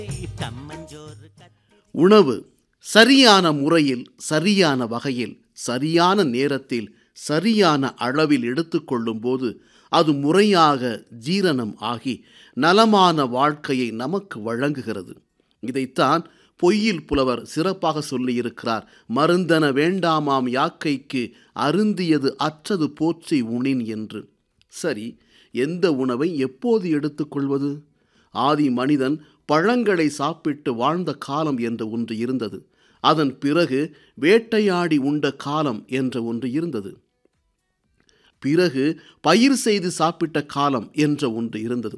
கம்மஞ்சோறு கத் உணவு சரியான முறையில் சரியான வகையில் சரியான நேரத்தில் சரியான அளவில் எடுத்துக்கொள்ளும் போது அது முறையாக ஜீரணம் ஆகி நலமான வாழ்க்கையை நமக்கு வழங்குகிறது இதைத்தான் பொய்யில் புலவர் சிறப்பாக சொல்லியிருக்கிறார் மருந்தன வேண்டாமாம் யாக்கைக்கு அருந்தியது அற்றது போற்றி உணின் என்று சரி எந்த உணவை எப்போது எடுத்துக்கொள்வது ஆதி மனிதன் பழங்களை சாப்பிட்டு வாழ்ந்த காலம் என்று ஒன்று இருந்தது அதன் பிறகு வேட்டையாடி உண்ட காலம் என்ற ஒன்று இருந்தது பிறகு பயிர் செய்து சாப்பிட்ட காலம் என்ற ஒன்று இருந்தது